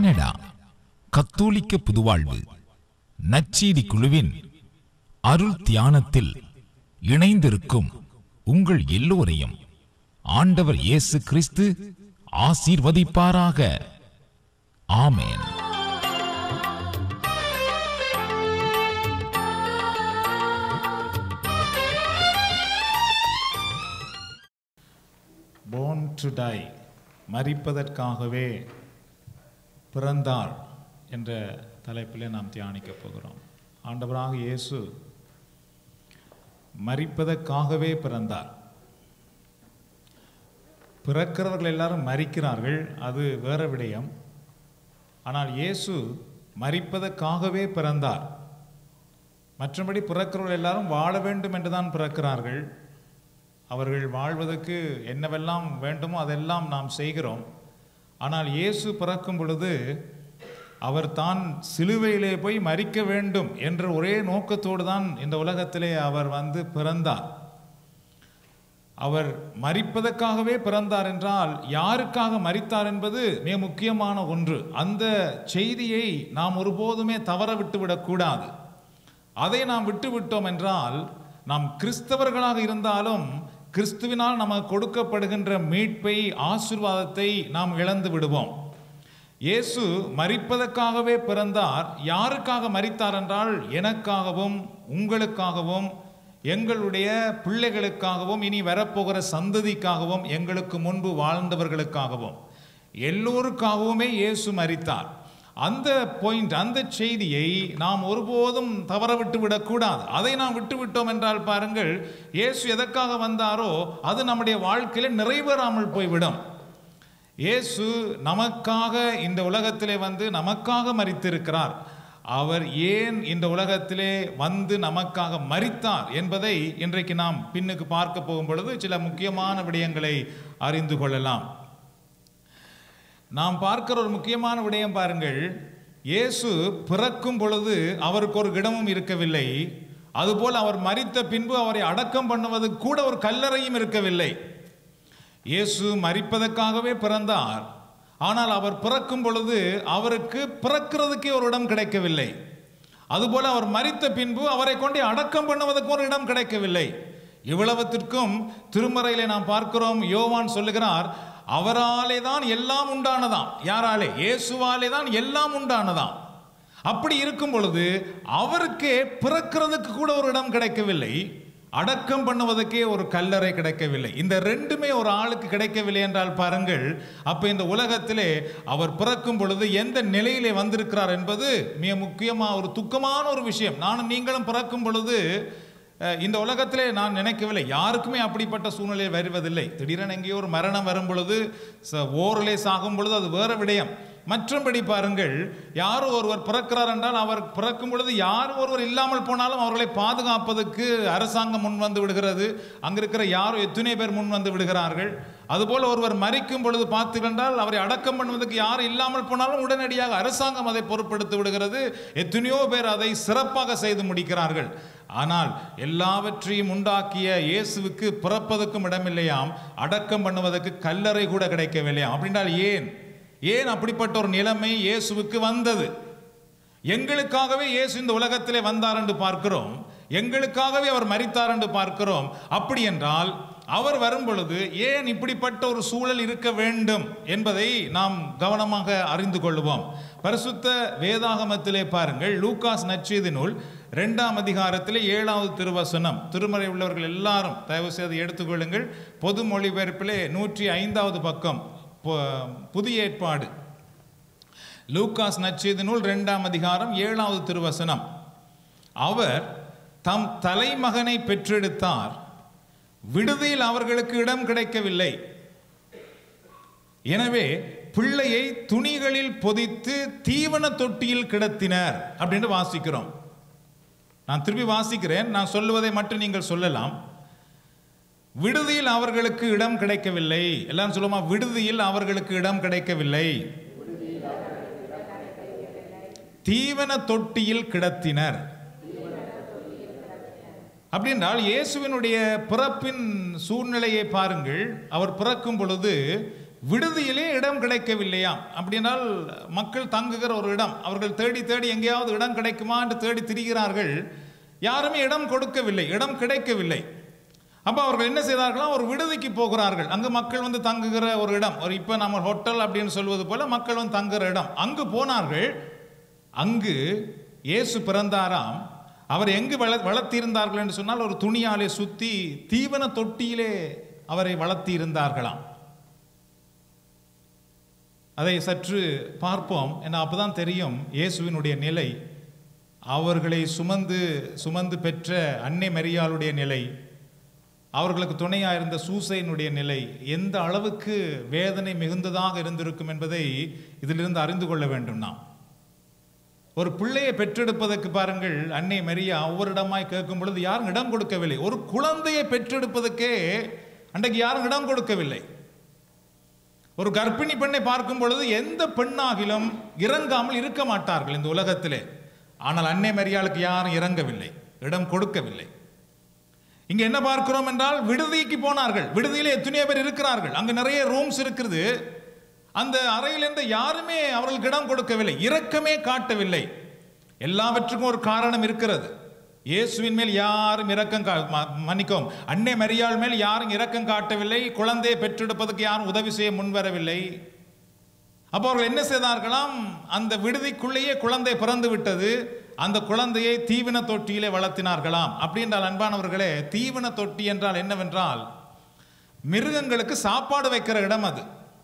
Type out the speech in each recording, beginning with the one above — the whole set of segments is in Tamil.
கனடா கத்தோலிக்க புதுவாழ்வு நச்சீதி குழுவின் அருள் தியானத்தில் இணைந்திருக்கும் உங்கள் எல்லோரையும் ஆண்டவர் இயேசு கிறிஸ்து ஆசீர்வதிப்பாராக ஆமென் born டு டை மரிப்பதற்காகவே பிறந்தார் என்ற தலைப்பிலே நாம் தியானிக்க போகிறோம் ஆண்டவராக இயேசு மரிப்பதற்காகவே பிறந்தார் பிறக்கிறவர்கள் எல்லாரும் மரிக்கிறார்கள் அது வேற விடயம் ஆனால் இயேசு மரிப்பதற்காகவே பிறந்தார் மற்றபடி பிறக்கிறவர்கள் எல்லாரும் வாழ வேண்டும் என்று தான் பிறக்கிறார்கள் அவர்கள் வாழ்வதற்கு என்னவெல்லாம் வேண்டுமோ அதெல்லாம் நாம் செய்கிறோம் ஆனால் இயேசு பிறக்கும் பொழுது அவர் தான் சிலுவையிலே போய் மறிக்க வேண்டும் என்ற ஒரே நோக்கத்தோடு தான் இந்த உலகத்திலே அவர் வந்து பிறந்தார் அவர் மறிப்பதற்காகவே பிறந்தார் என்றால் யாருக்காக மறித்தார் என்பது மிக முக்கியமான ஒன்று அந்த செய்தியை நாம் ஒருபோதுமே தவற விட்டுவிடக்கூடாது அதை நாம் விட்டுவிட்டோம் என்றால் நாம் கிறிஸ்தவர்களாக இருந்தாலும் கிறிஸ்துவினால் நமக்கு கொடுக்கப்படுகின்ற மீட்பை ஆசிர்வாதத்தை நாம் இழந்து விடுவோம் இயேசு மரிப்பதற்காகவே பிறந்தார் யாருக்காக மரித்தார் என்றால் எனக்காகவும் உங்களுக்காகவும் எங்களுடைய பிள்ளைகளுக்காகவும் இனி வரப்போகிற சந்ததிக்காகவும் எங்களுக்கு முன்பு வாழ்ந்தவர்களுக்காகவும் எல்லோருக்காகவுமே இயேசு மரித்தார் அந்த பாயிண்ட் அந்த செய்தியை நாம் ஒருபோதும் தவற விட்டு விடக்கூடாது அதை நாம் விட்டு விட்டோம் என்றால் பாருங்கள் இயேசு எதற்காக வந்தாரோ அது நம்முடைய வாழ்க்கையில நிறைவேறாமல் போய்விடும் இயேசு நமக்காக இந்த உலகத்திலே வந்து நமக்காக மரித்திருக்கிறார் அவர் ஏன் இந்த உலகத்திலே வந்து நமக்காக மரித்தார் என்பதை இன்றைக்கு நாம் பின்னுக்கு பார்க்க போகும் பொழுது சில முக்கியமான விடயங்களை அறிந்து கொள்ளலாம் நாம் பார்க்கிற ஒரு முக்கியமான விடயம் பாருங்கள் இயேசு பிறக்கும் பொழுது அவருக்கு ஒரு இடமும் இருக்கவில்லை அதுபோல் அவர் மரித்த பின்பு அவரை அடக்கம் பண்ணுவது கூட ஒரு கல்லறையும் இருக்கவில்லை இயேசு மரிப்பதற்காகவே பிறந்தார் ஆனால் அவர் பிறக்கும் பொழுது அவருக்கு பிறக்கிறதுக்கே ஒரு இடம் கிடைக்கவில்லை அதுபோல அவர் மரித்த பின்பு அவரை கொண்டு அடக்கம் பண்ணுவதற்கு ஒரு இடம் கிடைக்கவில்லை இவ்வளவத்திற்கும் திருமறையிலே நாம் பார்க்கிறோம் யோவான் சொல்லுகிறார் அவராலே தான் எல்லாம் உண்டானதாம் யாராலே இயேசுவாலே தான் எல்லாம் உண்டானதாம் அப்படி இருக்கும் பொழுது அவருக்கே பிறக்கிறதுக்கு கூட ஒரு இடம் கிடைக்கவில்லை அடக்கம் பண்ணுவதற்கே ஒரு கல்லறை கிடைக்கவில்லை இந்த ரெண்டுமே ஒரு ஆளுக்கு கிடைக்கவில்லை என்றால் பாருங்கள் அப்ப இந்த உலகத்திலே அவர் பிறக்கும் பொழுது எந்த நிலையிலே வந்திருக்கிறார் என்பது மிக முக்கியமா ஒரு துக்கமான ஒரு விஷயம் நானும் நீங்களும் பிறக்கும் பொழுது அஹ், இந்த உலகத்திலே நான் நினைக்கவில்லை யாருக்குமே அப்படிப்பட்ட சூழ்நிலை வருவதில்லை திடீரென எங்கேயோ ஒரு மரணம் வரும் பொழுது ச- ஓரிலே சாகும் பொழுது அது வேற விடயம் மற்றபடி பாருங்கள் யார் ஒருவர் பிறக்கிறார் என்றால் அவர் பிறக்கும் பொழுது யார் ஒருவர் இல்லாமல் போனாலும் அவர்களை பாதுகாப்பதற்கு அரசாங்கம் முன் வந்து விடுகிறது அங்க இருக்கிற யாரோ எத்தனை பேர் முன் வந்து விடுகிறார்கள் அதுபோல ஒருவர் மறிக்கும் பொழுது பார்த்தீர்கள் என்றால் அவரை அடக்கம் பண்ணுவதற்கு யார் இல்லாமல் போனாலும் உடனடியாக அரசாங்கம் அதை பொறுப்படுத்தி விடுகிறது எத்தனையோ பேர் அதை சிறப்பாக செய்து முடிக்கிறார்கள் ஆனால் எல்லாவற்றையும் உண்டாக்கிய இயேசுவுக்கு பிறப்பதற்கும் இடமில்லையாம் அடக்கம் பண்ணுவதற்கு கல்லறை கூட கிடைக்கவில்லையாம் அப்படின்றால் ஏன் ஏன் அப்படிப்பட்ட ஒரு நிலைமை இயேசுவுக்கு வந்தது எங்களுக்காகவே இயேசு இந்த உலகத்திலே வந்தார் என்று பார்க்கிறோம் எங்களுக்காகவே அவர் மரித்தார் என்று பார்க்கிறோம் அப்படி என்றால் அவர் வரும் பொழுது ஏன் இப்படிப்பட்ட ஒரு சூழல் இருக்க வேண்டும் என்பதை நாம் கவனமாக அறிந்து கொள்வோம் பரிசுத்த வேதாகமத்திலே பாருங்கள் லூகாஸ் நச்செய்தி நூல் இரண்டாம் அதிகாரத்திலே ஏழாவது திருவசனம் திருமறை உள்ளவர்கள் எல்லாரும் தயவு செய்து எடுத்துக்கொள்ளுங்கள் பொது மொழிபெயர்ப்பிலே நூற்றி ஐந்தாவது பக்கம் பு- புதிய ஏற்பாடு லூகாஸ் நற்செய்தி நூல் இரண்டாம் அதிகாரம் ஏழாவது திருவசனம் அவர் தம் தலைமகனை பெற்றெடுத்தார் விடுதியில் அவர்களுக்கு இடம் கிடைக்கவில்லை எனவே பிள்ளையை துணிகளில் பொதித்து தீவன தொட்டியில் கிடத்தினர் அப்படின்னு வாசிக்கிறோம் நான் திருப்பி வாசிக்கிறேன் நான் சொல்லுவதை மட்டும் நீங்கள் சொல்லலாம் விடுதியில் அவர்களுக்கு இடம் கிடைக்கவில்லை எல்லாரும் சொல்லுமா விடுதியில் அவர்களுக்கு இடம் கிடைக்கவில்லை தீவன தொட்டியில் கிடத்தினர் அப்படின்றால் இயேசுவினுடைய பிறப்பின் சூழ்நிலையை பாருங்கள் அவர் பிறக்கும் பொழுது விடுதியிலே இடம் கிடைக்கவில்லையாம் அப்படின்னால் மக்கள் தங்குகிற ஒரு இடம் அவர்கள் தேடி தேடி எங்கேயாவது இடம் கிடைக்குமா என்று தேடி திரிகிறார்கள் யாருமே இடம் கொடுக்கவில்லை இடம் கிடைக்கவில்லை அப்போ அவர்கள் என்ன செய்தார்களாம் ஒரு விடுதிக்கு போகிறார்கள் அங்கு மக்கள் வந்து தங்குகிற ஒரு இடம் ஒரு இப்போ நம்ம ஹோட்டல் அப்படின்னு சொல்வது போல மக்கள் வந்து தங்குகிற இடம் அங்கு போனார்கள் அங்கு இயேசு பிறந்தாராம் அவர் எங்கு வள வளர்த்திருந்தார்கள் என்று சொன்னால் ஒரு துணியாலே சுத்தி தீவன தொட்டியிலே அவரை வளர்த்தி இருந்தார்களாம் அதை சற்று பார்ப்போம் ஏன்னா அப்பதான் தெரியும் இயேசுவினுடைய நிலை அவர்களை சுமந்து சுமந்து பெற்ற அன்னை மரியாளுடைய நிலை அவர்களுக்கு துணையாக இருந்த சூசையினுடைய நிலை எந்த அளவுக்கு வேதனை மிகுந்ததாக இருந்திருக்கும் என்பதை இதிலிருந்து அறிந்து கொள்ள வேண்டும் நாம் ஒரு பிள்ளையை பெற்றெடுப்பதற்கு பாருங்கள் அன்னை மரியா ஒவ்வொரு இடமாய் கேட்கும் பொழுது யாரும் இடம் கொடுக்கவில்லை ஒரு குழந்தையை பெற்றெடுப்பதற்கே அன்றைக்கு யாரும் இடம் கொடுக்கவில்லை ஒரு கர்ப்பிணி பெண்ணை பார்க்கும் பொழுது எந்த பெண்ணாகிலும் இறங்காமல் இருக்க மாட்டார்கள் இந்த உலகத்திலே ஆனால் அன்னை மரியாளுக்கு யாரும் இறங்கவில்லை இடம் கொடுக்கவில்லை இங்க என்ன பார்க்கிறோம் என்றால் விடுதிக்கு போனார்கள் விடுதியிலே எத்தனையோ பேர் இருக்கிறார்கள் அங்க நிறைய ரூம்ஸ் இருக்குது அந்த அறையில் இருந்த யாருமே அவர்களுக்கு இடம் கொடுக்கவில்லை இரக்கமே காட்டவில்லை எல்லாவற்றுக்கும் ஒரு காரணம் இருக்கிறது இயேசுவின் மேல் யாரும் இரக்கம் கா ம- மன்னிக்கவும் அன்னை மரியாள் மேல் யாரும் இரக்கம் காட்டவில்லை குழந்தையை பெற்றெடுப்பதற்கு யாரும் உதவி செய்ய முன்வரவில்லை அப்போ அவர்கள் என்ன செய்தார்களாம் அந்த விடுதிக்குள்ளேயே குழந்தை பிறந்து விட்டது அந்த குழந்தையை தீவன தொட்டியிலே வளர்த்தினார்களாம் அப்படி என்றால் அன்பானவர்களே தீவன தொட்டி என்றால் என்னவென்றால் மிருகங்களுக்கு சாப்பாடு வைக்கிற இடம் அது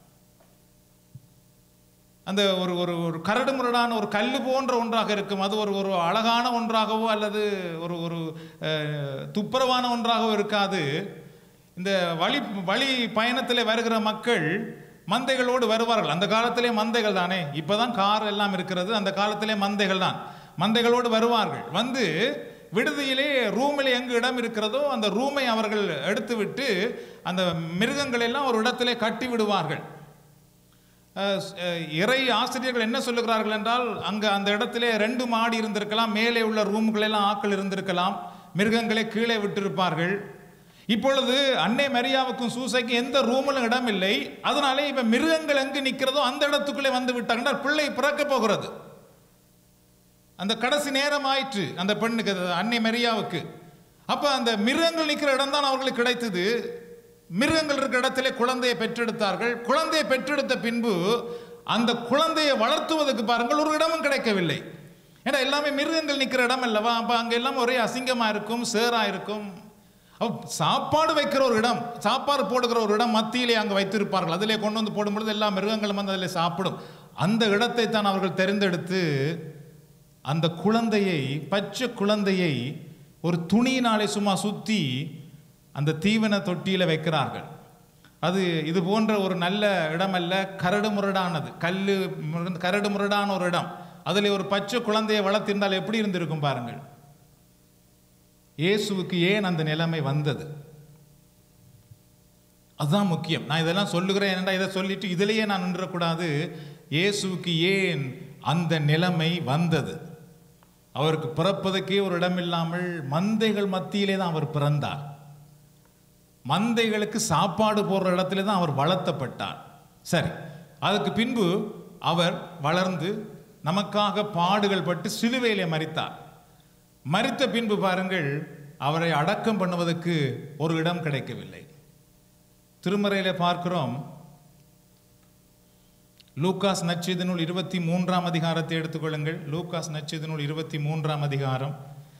அந்த ஒரு ஒரு ஒரு கரடு முரடான ஒரு கல் போன்ற ஒன்றாக இருக்கும் அது ஒரு ஒரு அழகான ஒன்றாகவோ அல்லது ஒரு ஒரு அஹ், துப்புரவான ஒன்றாகவோ இருக்காது இந்த வழி வழி பயணத்தில் வருகிற மக்கள் மந்தைகளோடு வருவார்கள் அந்த காலத்திலே மந்தைகள் தானே இப்போதான் கார் எல்லாம் இருக்கிறது அந்த காலத்திலே மந்தைகள் தான் மந்தைகளோடு வருவார்கள் வந்து விடுதியிலே ரூமில் எங்கு இடம் இருக்கிறதோ அந்த ரூமை அவர்கள் எடுத்துவிட்டு அந்த மிருகங்கள் எல்லாம் ஒரு இடத்திலே கட்டி விடுவார்கள் அஹ் அஹ் இறை ஆசிரியர்கள் என்ன சொல்லுகிறார்கள் என்றால் அங்க அந்த இடத்திலே ரெண்டு மாடி இருந்திருக்கலாம் மேலே உள்ள ரூம்கள் எல்லாம் ஆட்கள் இருந்திருக்கலாம் மிருகங்களை கீழே விட்டிருப்பார்கள் இப்பொழுது அன்னை மரியாவுக்கும் சூசைக்கும் எந்த ரூமிலும் இடம் இல்லை அதனாலே இப்ப மிருகங்கள் எங்கு நிற்கிறதோ அந்த இடத்துக்குள்ளே வந்து விட்டார்கள் பிள்ளை பிறக்க போகிறது அந்த கடைசி நேரம் ஆயிற்று அந்த பெண்ணுக்கு அது அன்னை மரியாவுக்கு அப்ப அந்த மிருகங்கள் நிற்கிற இடம் தான் அவர்களுக்கு கிடைத்தது மிருகங்கள் இருக்கிற இடத்திலே குழந்தையை பெற்றெடுத்தார்கள் குழந்தையை பெற்றெடுத்த பின்பு அந்த குழந்தையை வளர்த்துவதற்கு பாருங்கள் ஒரு இடமும் கிடைக்கவில்லை ஏன்னா எல்லாமே மிருகங்கள் நிற்கிற இடம் அல்லவா அப்ப அங்க எல்லாம் ஒரே அசிங்கமா இருக்கும் சேரா இருக்கும் அப்ப சாப்பாடு வைக்கிற ஒரு இடம் சாப்பாடு போடுகிற ஒரு இடம் மத்தியிலே அங்கே வைத்திருப்பார்கள் அதிலே கொண்டு வந்து போடும்பொழுது எல்லா மிருகங்களும் வந்து அதில் சாப்பிடும் அந்த இடத்தை தான் அவர்கள் தெரிந்தெடுத்து அந்த குழந்தையை பச்சை குழந்தையை ஒரு துணியினாலே சும்மா சுத்தி அந்த தீவன தொட்டியில வைக்கிறார்கள் அது இது போன்ற ஒரு நல்ல இடமல்ல கரடு முரடானது கல்லு முரண்டு- கரடு முரடான ஒரு இடம் அதில் ஒரு பச்சை குழந்தையை வளர்த்திருந்தால் எப்படி இருந்திருக்கும் பாருங்கள் இயேசுவுக்கு ஏன் அந்த நிலைமை வந்தது அதுதான் முக்கியம் நான் இதெல்லாம் சொல்லுகிறேன் ஏனென்றா இதை சொல்லிட்டு இதிலேயே நான் நின்றக்கூடாது இயேசுவுக்கு ஏன் அந்த நிலைமை வந்தது அவருக்கு பிறப்பதற்கே ஒரு இடம் இல்லாமல் மந்தைகள் மத்தியிலே தான் அவர் பிறந்தார் மந்தைகளுக்கு சாப்பாடு போடுற இடத்துல தான் அவர் வளர்த்தப்பட்டார் சரி அதுக்கு பின்பு அவர் வளர்ந்து நமக்காக பாடுகள் பட்டு சிலுவையிலே மரித்தார் மரித்த பின்பு பாருங்கள் அவரை அடக்கம் பண்ணுவதற்கு ஒரு இடம் கிடைக்கவில்லை திருமறையில பார்க்கிறோம் லூக்காஸ் நச்செய்தி நூல் இருபத்தி மூன்றாம் அதிகாரத்தை எடுத்துக்கொள்ளுங்கள் லூக்காஸ் நச்செய்தி நூல் இருபத்தி மூன்றாம் அதிகாரம்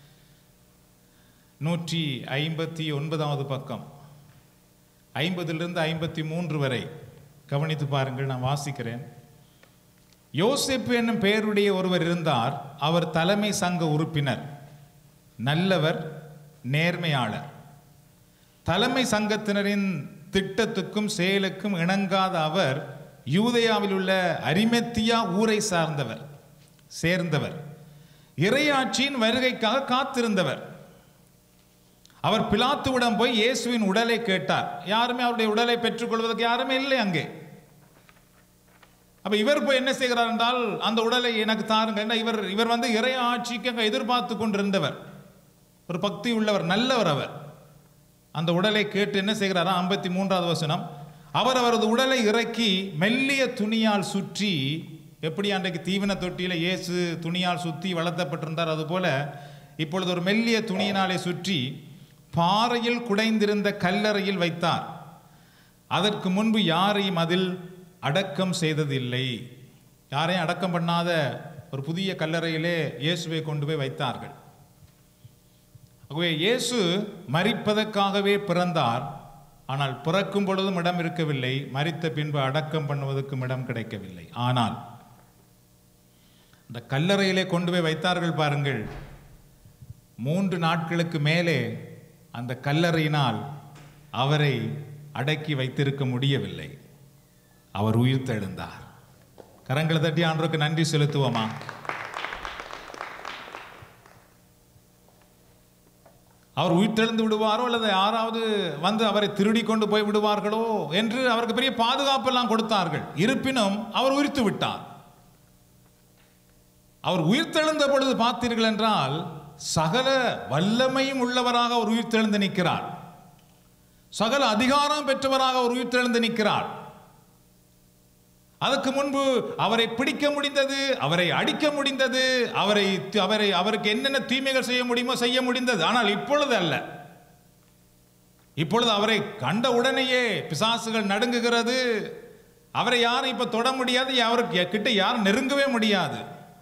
நூற்றி ஐம்பத்தி ஒன்பதாவது பக்கம் ஐம்பதிலிருந்து ஐம்பத்தி மூன்று வரை கவனித்து பாருங்கள் நான் வாசிக்கிறேன் யோசேப்பு என்னும் பெயருடைய ஒருவர் இருந்தார் அவர் தலைமை சங்க உறுப்பினர் நல்லவர் நேர்மையாளர் தலைமை சங்கத்தினரின் திட்டத்துக்கும் செயலுக்கும் இணங்காத அவர் யூதேயாவில் உள்ள அரிமெத்தியா ஊரை சார்ந்தவர் சேர்ந்தவர் இறையாட்சியின் வருகைக்காக காத்திருந்தவர் அவர் பிலாத்துவிடம் போய் இயேசுவின் உடலை கேட்டார் யாருமே அவருடைய உடலை பெற்றுக்கொள்வதற்கு யாருமே இல்லை அங்கே அப்ப இவர் போய் என்ன செய்கிறார் என்றால் அந்த உடலை எனக்கு தாருங்க ஏன்னா இவர் இவர் வந்து இறை ஆட்சிக்கு எதிர்பார்த்து கொண்டிருந்தவர் ஒரு பக்தி உள்ளவர் நல்லவர் அவர் அந்த உடலை கேட்டு என்ன செய்கிறாரா ஐம்பத்தி மூன்றாவது வசனம் அவர் அவரது உடலை இறக்கி மெல்லிய துணியால் சுற்றி எப்படி அன்றைக்கு தீவன தொட்டியில் இயேசு துணியால் சுற்றி வளர்த்தப்பட்டிருந்தார் அதுபோல இப்பொழுது ஒரு மெல்லிய துணியினாலே சுற்றி பாறையில் குடைந்திருந்த கல்லறையில் வைத்தார் அதற்கு முன்பு யாரையும் அதில் அடக்கம் செய்ததில்லை யாரையும் அடக்கம் பண்ணாத ஒரு புதிய கல்லறையிலே இயேசுவை கொண்டு போய் வைத்தார்கள் ஆகவே இயேசு மரிப்பதற்காகவே பிறந்தார் ஆனால் பிறக்கும் பொழுதும் இடம் இருக்கவில்லை மரித்த பின்பு அடக்கம் பண்ணுவதற்கும் இடம் கிடைக்கவில்லை ஆனால் இந்த கல்லறையிலே கொண்டு போய் வைத்தார்கள் பாருங்கள் மூன்று நாட்களுக்கு மேலே அந்த கல்லறையினால் அவரை அடக்கி வைத்திருக்க முடியவில்லை அவர் உயிர் தெழுந்தார் கரங்களை தட்டி ஆண்டவருக்கு நன்றி செலுத்துவோமா அவர் உயிர்த்தெழுந்து விடுவாரோ அல்லது யாராவது வந்து அவரை திருடி கொண்டு போய் விடுவார்களோ என்று அவருக்கு பெரிய பாதுகாப்பெல்லாம் கொடுத்தார்கள் இருப்பினும் அவர் உயிர்த்து விட்டார் அவர் உயிர்த்தெழுந்த பொழுது பார்த்தீர்கள் என்றால் சகல வல்லமையும் உள்ளவராக அவர் உயிர்த்தெழுந்து நிற்கிறார் சகல அதிகாரம் பெற்றவராக அவர் உயிர்த்தெழுந்து நிற்கிறார் அதற்கு முன்பு அவரை பிடிக்க முடிந்தது அவரை அடிக்க முடிந்தது அவரை அவரை அவருக்கு என்னென்ன தீமைகள் செய்ய முடியுமோ செய்ய முடிந்தது ஆனால் இப்பொழுது அல்ல இப்பொழுது அவரை கண்ட உடனேயே பிசாசுகள் நடுங்குகிறது அவரை யாரும் இப்ப தொட முடியாது அவருக்கு கிட்ட யாரும் நெருங்கவே முடியாது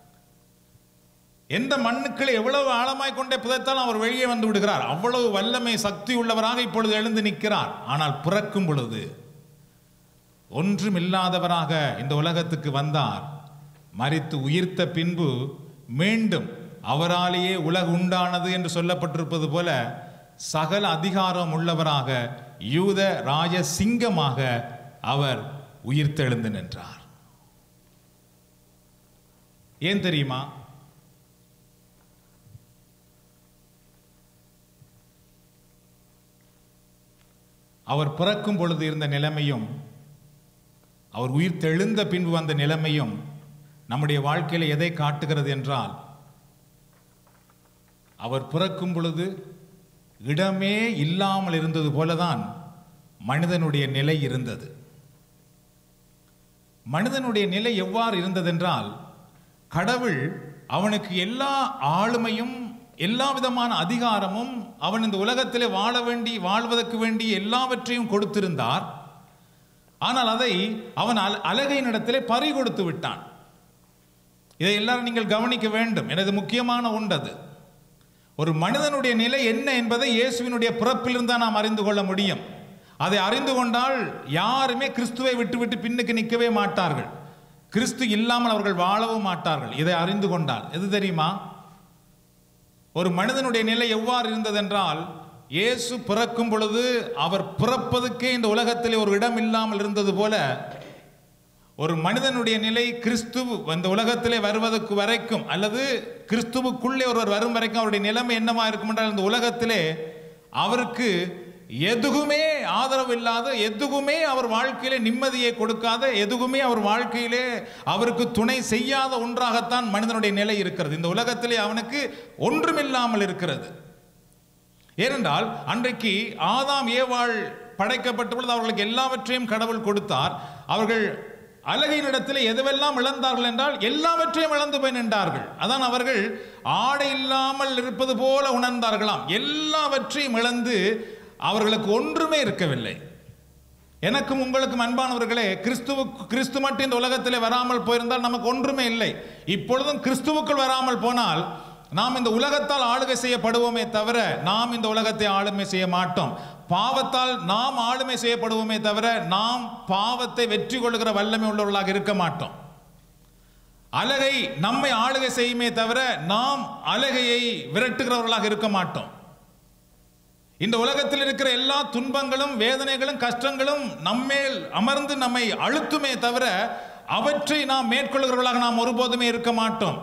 எந்த மண்ணுக்களை எவ்வளவு ஆழமாய் கொண்டே புதைத்தாலும் அவர் வெளியே வந்து விடுகிறார் அவ்வளவு வல்லமை சக்தி உள்ளவராக இப்பொழுது எழுந்து நிற்கிறார் ஆனால் பிறக்கும் பொழுது ஒன்றும் இல்லாதவராக இந்த உலகத்துக்கு வந்தார் மரித்து உயிர்த்த பின்பு மீண்டும் அவராலேயே உலகு உண்டானது என்று சொல்லப்பட்டிருப்பது போல சகல அதிகாரம் உள்ளவராக யூத ராஜ சிங்கமாக அவர் உயிர்த்தெழுந்து நின்றார் ஏன் தெரியுமா அவர் பிறக்கும் பொழுது இருந்த நிலைமையும் அவர் உயிர் தெழுந்த பின்பு வந்த நிலைமையும் நம்முடைய வாழ்க்கையில் எதை காட்டுகிறது என்றால் அவர் பிறக்கும் பொழுது இடமே இல்லாமல் இருந்தது போலதான் மனிதனுடைய நிலை இருந்தது மனிதனுடைய நிலை எவ்வாறு இருந்ததென்றால் கடவுள் அவனுக்கு எல்லா ஆளுமையும் எல்லா விதமான அதிகாரமும் அவன் இந்த உலகத்திலே வாழ வேண்டி வாழ்வதற்கு வேண்டி எல்லாவற்றையும் கொடுத்திருந்தார் ஆனால் அதை அவன் அல- அழகையினிடத்திலே பறி கொடுத்து விட்டான் இதை எல்லாரும் நீங்கள் கவனிக்க வேண்டும் எனது முக்கியமான உண்டது ஒரு மனிதனுடைய நிலை என்ன என்பதை இயேசுவினுடைய பிறப்பிலிருந்து தான் நாம் அறிந்து கொள்ள முடியும் அதை அறிந்து கொண்டால் யாருமே கிறிஸ்துவை விட்டுவிட்டு பின்னுக்கு நிற்கவே மாட்டார்கள் கிறிஸ்து இல்லாமல் அவர்கள் வாழவும் மாட்டார்கள் இதை அறிந்து கொண்டால் எது தெரியுமா ஒரு மனிதனுடைய நிலை எவ்வாறு இருந்ததென்றால் இயேசு பிறக்கும் பொழுது அவர் பிறப்பதுக்கே இந்த உலகத்திலே ஒரு இடம் இல்லாமல் இருந்தது போல ஒரு மனிதனுடைய நிலை கிறிஸ்து இந்த உலகத்திலே வருவதற்கு வரைக்கும் அல்லது கிறிஸ்துவுக்குள்ளே ஒருவர் வரும் வரைக்கும் அவருடைய நிலைமை என்னவா இருக்கும் என்றால் இந்த உலகத்திலே அவருக்கு எதுவுமே ஆதரவு இல்லாத எதுவுமே அவர் வாழ்க்கையிலே நிம்மதியை கொடுக்காத எதுவுமே அவர் வாழ்க்கையிலே அவருக்கு துணை செய்யாத ஒன்றாகத்தான் மனிதனுடைய நிலை இருக்கிறது இந்த உலகத்திலே அவனுக்கு ஒன்றுமில்லாமல் இருக்கிறது ஏனென்றால் அன்றைக்கு ஆதாம் ஏவாள் படைக்கப்பட்ட பொழுது அவர்களுக்கு எல்லாவற்றையும் கடவுள் கொடுத்தார் அவர்கள் அழகினிடத்தில் எதுவெல்லாம் இழந்தார்கள் என்றால் எல்லாவற்றையும் இழந்து போய் நின்றார்கள் அதான் அவர்கள் ஆடை இல்லாமல் இருப்பது போல உணர்ந்தார்களாம் எல்லாவற்றையும் இழந்து அவர்களுக்கு ஒன்றுமே இருக்கவில்லை எனக்கும் உங்களுக்கும் அன்பானவர்களே கிறிஸ்துவு கிறிஸ்து மட்டும் இந்த உலகத்திலே வராமல் போயிருந்தால் நமக்கு ஒன்றுமே இல்லை இப்பொழுதும் கிறிஸ்துவுக்குள் வராமல் போனால் நாம் இந்த உலகத்தால் ஆளுகை செய்யப்படுவோமே தவிர நாம் இந்த உலகத்தை ஆளுமை செய்ய மாட்டோம் பாவத்தால் நாம் ஆளுமை செய்யப்படுவோமே தவிர நாம் பாவத்தை வெற்றி கொள்கிற வல்லமை உள்ளவர்களாக இருக்க மாட்டோம் அழகை நம்மை ஆளுகை செய்யுமே தவிர நாம் அழகையை விரட்டுகிறவர்களாக இருக்க மாட்டோம் இந்த உலகத்தில் இருக்கிற எல்லா துன்பங்களும் வேதனைகளும் கஷ்டங்களும் நம்மேல் அமர்ந்து நம்மை அழுத்துமே தவிர அவற்றை நாம் மேற்கொள்கிறவர்களாக நாம் ஒருபோதுமே இருக்க மாட்டோம்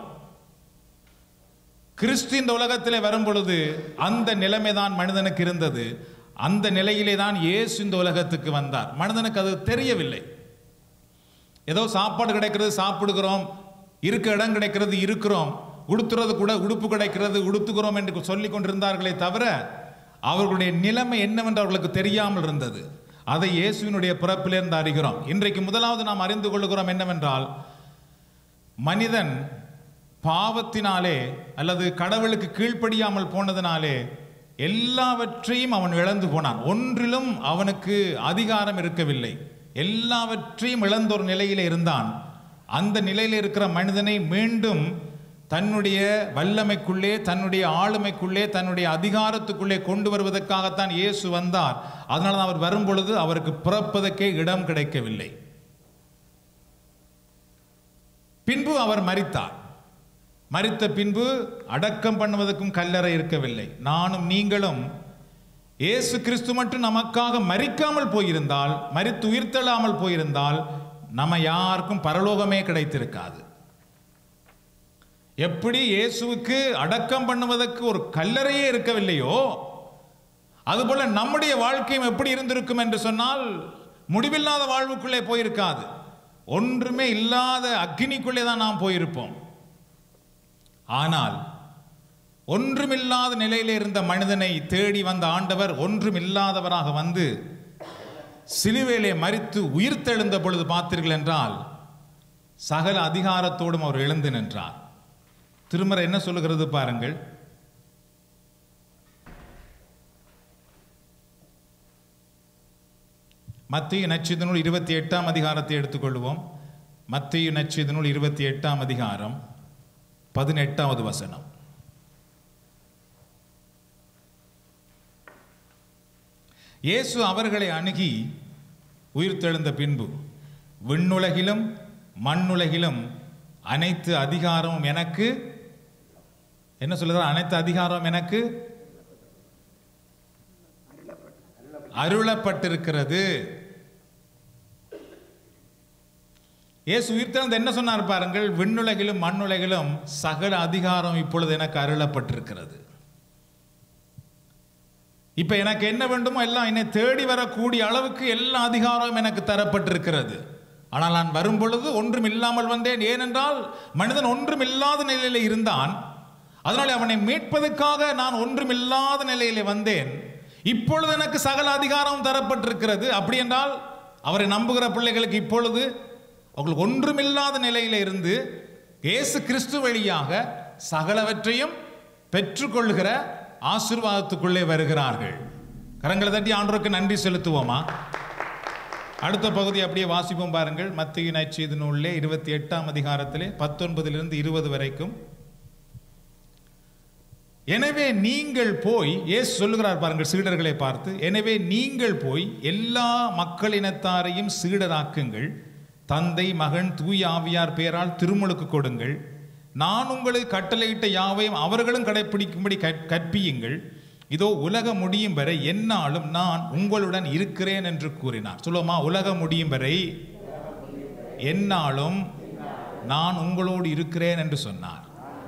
கிறிஸ்து இந்த உலகத்திலே வரும் பொழுது அந்த நிலைமை தான் மனிதனுக்கு இருந்தது அந்த நிலையிலே தான் இயேசு இந்த உலகத்துக்கு வந்தார் மனிதனுக்கு அது தெரியவில்லை ஏதோ சாப்பாடு கிடைக்கிறது சாப்பிடுகிறோம் இருக்க இடம் கிடைக்கிறது இருக்கிறோம் உடுத்துறது கூட உடுப்பு கிடைக்கிறது உடுத்துகிறோம் என்று சொல்லிக் கொண்டிருந்தார்களே தவிர அவர்களுடைய நிலைமை என்னவென்று அவர்களுக்கு தெரியாமல் இருந்தது அதை இயேசுவினுடைய பிறப்பிலிருந்து அறிகிறோம் இன்றைக்கு முதலாவது நாம் அறிந்து கொள்கிறோம் என்னவென்றால் மனிதன் பாவத்தினாலே அல்லது கடவுளுக்கு கீழ்ப்படியாமல் போனதினாலே எல்லாவற்றையும் அவன் இழந்து போனான் ஒன்றிலும் அவனுக்கு அதிகாரம் இருக்கவில்லை எல்லாவற்றையும் இழந்த ஒரு நிலையிலே இருந்தான் அந்த நிலையில் இருக்கிற மனிதனை மீண்டும் தன்னுடைய வல்லமைக்குள்ளே தன்னுடைய ஆளுமைக்குள்ளே தன்னுடைய அதிகாரத்துக்குள்ளே கொண்டு வருவதற்காகத்தான் இயேசு வந்தார் அதனால தான் அவர் வரும்பொழுது அவருக்கு பிறப்பதற்கே இடம் கிடைக்கவில்லை பின்பு அவர் மரித்தார் மரித்த பின்பு அடக்கம் பண்ணுவதற்கும் கல்லறை இருக்கவில்லை நானும் நீங்களும் இயேசு கிறிஸ்து மட்டும் நமக்காக மரிக்காமல் போயிருந்தால் மரித்து உயிர்த்தெழாமல் போயிருந்தால் நம்ம யாருக்கும் பரலோகமே கிடைத்திருக்காது எப்படி இயேசுவுக்கு அடக்கம் பண்ணுவதற்கு ஒரு கல்லறையே இருக்கவில்லையோ அதுபோல நம்முடைய வாழ்க்கையும் எப்படி இருந்திருக்கும் என்று சொன்னால் முடிவில்லாத வாழ்வுக்குள்ளே போயிருக்காது ஒன்றுமே இல்லாத அக்னிக்குள்ளே தான் நாம் போயிருப்போம் ஆனால் ஒன்றுமில்லாத நிலையிலே இருந்த மனிதனை தேடி வந்த ஆண்டவர் ஒன்றுமில்லாதவராக வந்து சிலுவையிலே மறித்து உயிர்த்தெழுந்த பொழுது பார்த்தீர்கள் என்றால் சகல அதிகாரத்தோடும் அவர் எழுந்து நின்றார் திருமறை என்ன சொல்லுகிறது பாருங்கள் மத்திய நச்சித நூல் இருபத்தி எட்டாம் அதிகாரத்தை எடுத்துக்கொள்வோம் மத்திய நச்சித நூல் இருபத்தி எட்டாம் அதிகாரம் பதினெட்டாவது வசனம் இயேசு அவர்களை அணுகி உயிர்த்தெழுந்த பின்பு விண்ணுலகிலும் மண்ணுலகிலும் அனைத்து அதிகாரமும் எனக்கு என்ன சொல்லுகிறார் அனைத்து அதிகாரம் எனக்கு அருளப்பட்டிருக்கிறது இயேசு உயிர்த்தெழுந்து என்ன சொன்னார் பாருங்கள் விண்ணுலகிலும் மண்ணுலகிலும் சகல அதிகாரம் இப்பொழுது எனக்கு அருளப்பட்டிருக்கிறது இப்ப எனக்கு என்ன வேண்டுமோ எல்லாம் என்னை தேடி வரக்கூடிய அளவுக்கு எல்லா அதிகாரமும் எனக்கு தரப்பட்டிருக்கிறது ஆனால் நான் வரும் பொழுது ஒன்றும் இல்லாமல் வந்தேன் ஏனென்றால் மனிதன் ஒன்றும் இல்லாத நிலையில இருந்தான் அதனால அவனை மீட்பதற்காக நான் ஒன்றும் இல்லாத நிலையில வந்தேன் இப்பொழுது எனக்கு சகல அதிகாரம் தரப்பட்டிருக்கிறது அப்படி என்றால் அவரை நம்புகிற பிள்ளைகளுக்கு இப்பொழுது அவர்கள் ஒன்றுமில்லாத நிலையில இருந்து இயேசு கிறிஸ்து வழியாக சகலவற்றையும் பெற்றுக்கொள்கிற ஆசீர்வாதத்துக்குள்ளே வருகிறார்கள் கரங்களை தட்டி ஆண்டவருக்கு நன்றி செலுத்துவோமா அடுத்த பகுதி அப்படியே வாசிப்போம் பாருங்கள் மத்திய நச்சீது நூலிலே இருபத்தி எட்டாம் அதிகாரத்திலே பத்தொன்பதிலிருந்து இருபது வரைக்கும் எனவே நீங்கள் போய் இயேசு சொல்லுகிறார் பாருங்கள் சீடர்களை பார்த்து எனவே நீங்கள் போய் எல்லா மக்களினத்தாரையும் சீடராக்குங்கள் தந்தை மகன் தூய ஆவியார் பெயரால் திருமுழுக்கு கொடுங்கள் நான் உங்களுக்கு கட்டளையிட்ட யாவையும் அவர்களும் கடைப்பிடிக்கும்படி கற்- கற்பியுங்கள் இதோ உலகம் முடியும் வரை என்னாலும் நான் உங்களுடன் இருக்கிறேன் என்று கூறினார் சொல்லுவோமா உலகம் முடியும் வரை என்னாலும் நான் உங்களோடு இருக்கிறேன் என்று சொன்னார்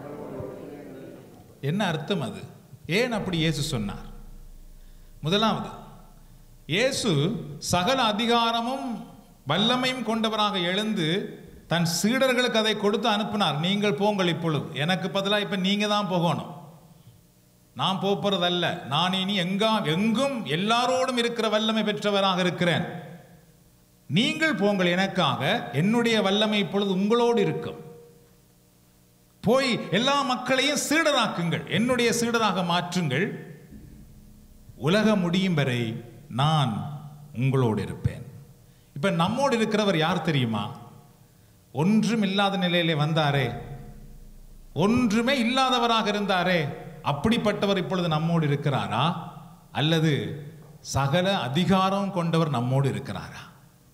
என்ன அர்த்தம் அது ஏன் அப்படி இயேசு சொன்னார் முதலாவது இயேசு சகல அதிகாரமும் வல்லமையும் கொண்டவராக எழுந்து தன் சீடர்களுக்கு அதை கொடுத்து அனுப்பினார் நீங்கள் போங்கள் இப்பொழுது எனக்கு பதிலாக இப்ப நீங்க தான் போகணும் நான் போறதல்ல நான் இனி எங்கா எங்கும் எல்லாரோடும் இருக்கிற வல்லமை பெற்றவராக இருக்கிறேன் நீங்கள் போங்கள் எனக்காக என்னுடைய வல்லமை இப்பொழுது உங்களோடு இருக்கும் போய் எல்லா மக்களையும் சீடராக்குங்கள் என்னுடைய சீடராக மாற்றுங்கள் உலகம் முடியும் வரை நான் உங்களோடு இருப்பேன் இப்ப நம்மோடு இருக்கிறவர் யார் தெரியுமா ஒன்றும் இல்லாத நிலையிலே வந்தாரே ஒன்றுமே இல்லாதவராக இருந்தாரே அப்படிப்பட்டவர் இப்பொழுது நம்மோடு இருக்கிறாரா அல்லது சகல அதிகாரம் கொண்டவர் நம்மோடு இருக்கிறாரா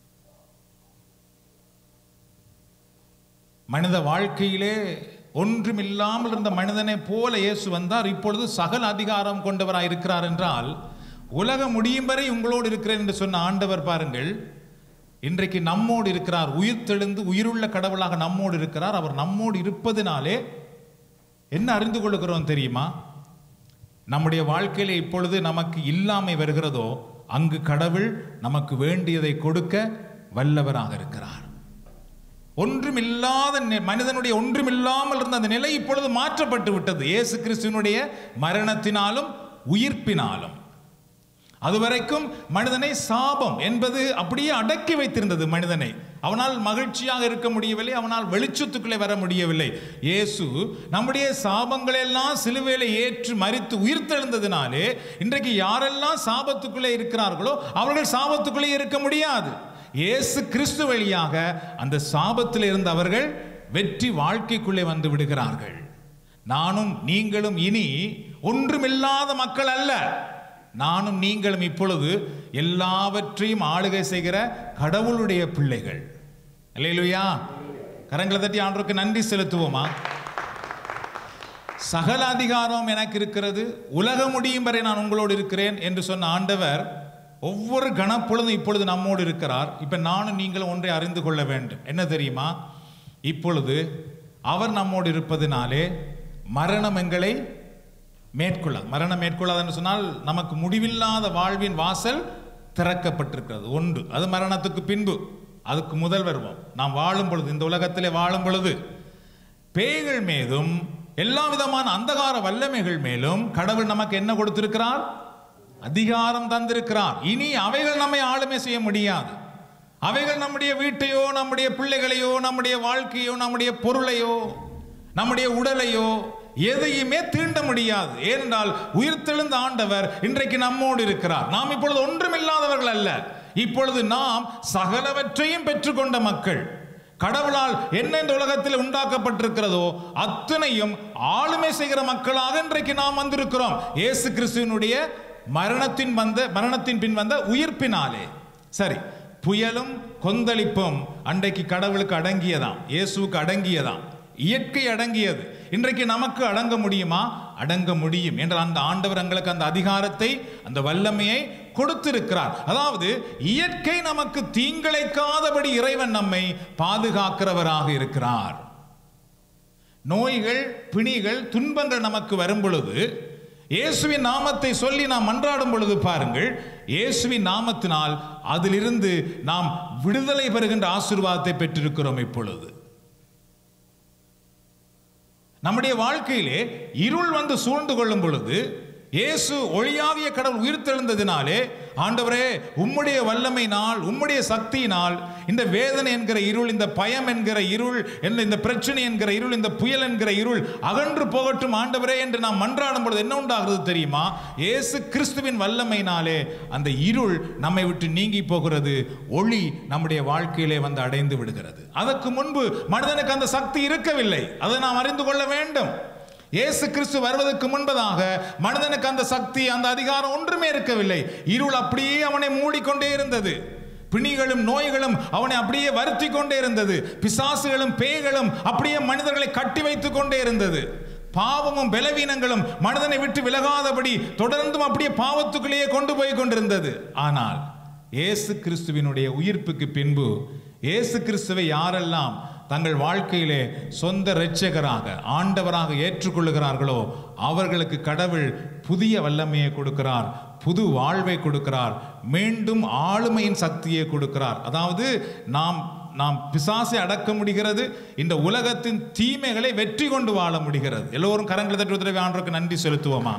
மனித வாழ்க்கையிலே ஒன்றுமில்லாமல் இருந்த மனிதனை போல இயேசு வந்தார் இப்பொழுது சகல அதிகாரம் கொண்டவராய் இருக்கிறார் என்றால் உலகம் முடியும் வரை உங்களோடு இருக்கிறேன் என்று சொன்ன ஆண்டவர் பாருங்கள் இன்றைக்கு நம்மோடு இருக்கிறார் உயிர் தெழுந்து உயிருள்ள கடவுளாக நம்மோடு இருக்கிறார் அவர் நம்மோடு இருப்பதினாலே என்ன அறிந்து கொள்கிறோம் தெரியுமா நம்முடைய வாழ்க்கையில இப்பொழுது நமக்கு இல்லாமை வருகிறதோ அங்கு கடவுள் நமக்கு வேண்டியதை கொடுக்க வல்லவராக இருக்கிறார் ஒன்றுமில்லாத நி- மனிதனுடைய ஒன்றுமில்லாமல் இருந்த அந்த நிலை இப்பொழுது மாற்றப்பட்டு விட்டது இயேசு கிறிஸ்துவனுடைய மரணத்தினாலும் உயிர்ப்பினாலும் அதுவரைக்கும் மனிதனை சாபம் என்பது அப்படியே அடக்கி வைத்திருந்தது மனிதனை அவனால் மகிழ்ச்சியாக இருக்க முடியவில்லை அவனால் வெளிச்சத்துக்குள்ளே வர முடியவில்லை இயேசு நம்முடைய சாபங்களை எல்லாம் சிலுவையில ஏற்று மறித்து உயிர்த்தெழுந்ததினாலே இன்றைக்கு யாரெல்லாம் சாபத்துக்குள்ளே இருக்கிறார்களோ அவர்கள் சாபத்துக்குள்ளே இருக்க முடியாது இயேசு கிறிஸ்து வழியாக அந்த சாபத்தில் இருந்து அவர்கள் வெற்றி வாழ்க்கைக்குள்ளே வந்து விடுகிறார்கள் நானும் நீங்களும் இனி ஒன்றுமில்லாத மக்கள் அல்ல நானும் நீங்களும் இப்பொழுது எல்லாவற்றையும் ஆளுகை செய்கிற கடவுளுடைய பிள்ளைகள் இல்லையா கரங்களை தட்டி ஆண்டவருக்கு நன்றி செலுத்துவோமா சகல அதிகாரம் எனக்கு இருக்கிறது உலகம் முடியும் வரை நான் உங்களோடு இருக்கிறேன் என்று சொன்ன ஆண்டவர் ஒவ்வொரு கணப்பொழுதும் இப்பொழுது நம்மோடு இருக்கிறார் இப்ப நானும் நீங்களும் ஒன்றை அறிந்து கொள்ள வேண்டும் என்ன தெரியுமா இப்பொழுது அவர் நம்மோடு இருப்பதினாலே மரணம் எங்களை மேற்கொள்ள மரணம் மேற்கொள்ளாதுன்னு சொன்னால் நமக்கு முடிவில்லாத வாழ்வின் வாசல் திறக்கப்பட்டிருக்கிறது ஒன்று அது மரணத்துக்கு பின்பு அதுக்கு முதல் வருவோம் நாம் வாழும் பொழுது இந்த உலகத்திலே வாழும் பொழுது பேய்கள் மீதும் எல்லா விதமான அந்தகார வல்லமைகள் மேலும் கடவுள் நமக்கு என்ன கொடுத்திருக்கிறார் அதிகாரம் தந்திருக்கிறார் இனி அவைகள் நம்மை ஆளுமை செய்ய முடியாது அவைகள் நம்முடைய வீட்டையோ நம்முடைய பிள்ளைகளையோ நம்முடைய வாழ்க்கையோ நம்முடைய பொருளையோ நம்முடைய உடலையோ எதையுமே தீண்ட முடியாது ஏனென்றால் உயிர்த்தெழுந்த ஆண்டவர் இன்றைக்கு நம்மோடு இருக்கிறார் நாம் இப்பொழுது ஒன்றுமில்லாதவர்கள் அல்ல இப்பொழுது நாம் சகலவற்றையும் பெற்றுக்கொண்ட மக்கள் கடவுளால் என்ன இந்த உலகத்தில் உண்டாக்கப்பட்டிருக்கிறதோ அத்தனையும் ஆளுமை செய்கிற மக்களாக இன்றைக்கு நாம் வந்திருக்கிறோம் இயேசு கிறிஸ்துவனுடைய மரணத்தின் வந்த மரணத்தின் பின் வந்த உயிர்ப்பினாலே சரி புயலும் கொந்தளிப்பும் அன்றைக்கு கடவுளுக்கு அடங்கியதாம் இயேசுவுக்கு அடங்கியதாம் இயற்கை அடங்கியது இன்றைக்கு நமக்கு அடங்க முடியுமா அடங்க முடியும் என்ற அந்த ஆண்டவர் எங்களுக்கு அந்த அதிகாரத்தை அந்த வல்லமையை கொடுத்திருக்கிறார் அதாவது இயற்கை நமக்கு தீங்கிழைக்காதபடி இறைவன் நம்மை பாதுகாக்கிறவராக இருக்கிறார் நோய்கள் பிணிகள் துன்பங்கள் நமக்கு வரும் பொழுது இயேசுவின் நாமத்தை சொல்லி நாம் மன்றாடும் பொழுது பாருங்கள் இயேசுவின் நாமத்தினால் அதிலிருந்து நாம் விடுதலை பெறுகின்ற ஆசீர்வாதத்தை பெற்றிருக்கிறோம் இப்பொழுது நம்முடைய வாழ்க்கையிலே இருள் வந்து சூழ்ந்து கொள்ளும் பொழுது இயேசு ஒளியாகிய கடவுள் உயிர்த்தெழுந்ததினாலே ஆண்டவரே உம்முடைய வல்லமையினால் உம்முடைய சக்தியினால் இந்த வேதனை என்கிற இருள் இந்த பயம் என்கிற இருள் என்ன இந்த பிரச்சனை என்கிற இருள் இந்த புயல் என்கிற இருள் அகன்று போகட்டும் ஆண்டவரே என்று நாம் மன்றாடும் பொழுது என்ன உண்டாகிறது தெரியுமா இயேசு கிறிஸ்துவின் வல்லமையினாலே அந்த இருள் நம்மை விட்டு நீங்கி போகிறது ஒளி நம்முடைய வாழ்க்கையிலே வந்து அடைந்து விடுகிறது அதற்கு முன்பு மனிதனுக்கு அந்த சக்தி இருக்கவில்லை அதை நாம் அறிந்து கொள்ள வேண்டும் இயேசு கிறிஸ்து வருவதற்கு முன்பதாக மனிதனுக்கு அந்த சக்தி அந்த அதிகாரம் ஒன்றுமே இருக்கவில்லை இருள் அப்படியே அவனை மூடிக்கொண்டே இருந்தது பிணிகளும் நோய்களும் அவனை அப்படியே வருத்தி கொண்டே இருந்தது பிசாசுகளும் பேய்களும் அப்படியே மனிதர்களை கட்டி வைத்துக் கொண்டே இருந்தது பாவமும் பலவீனங்களும் மனிதனை விட்டு விலகாதபடி தொடர்ந்தும் அப்படியே பாவத்துக்குள்ளேயே கொண்டு போய் கொண்டிருந்தது ஆனால் இயேசு கிறிஸ்துவினுடைய உயிர்ப்புக்கு பின்பு இயேசு கிறிஸ்துவை யாரெல்லாம் தங்கள் வாழ்க்கையிலே சொந்த இரட்சகராக ஆண்டவராக ஏற்றுக்கொள்ளுகிறார்களோ அவர்களுக்கு கடவுள் புதிய வல்லமையை கொடுக்கிறார் புது வாழ்வை கொடுக்கிறார் மீண்டும் ஆளுமையின் சக்தியை கொடுக்கிறார் அதாவது நாம் நாம் பிசாசை அடக்க முடிகிறது இந்த உலகத்தின் தீமைகளை வெற்றி கொண்டு வாழ முடிகிறது எல்லோரும் கரங்களை தட்டி உதவி ஆண்டவருக்கு நன்றி செலுத்துவோமா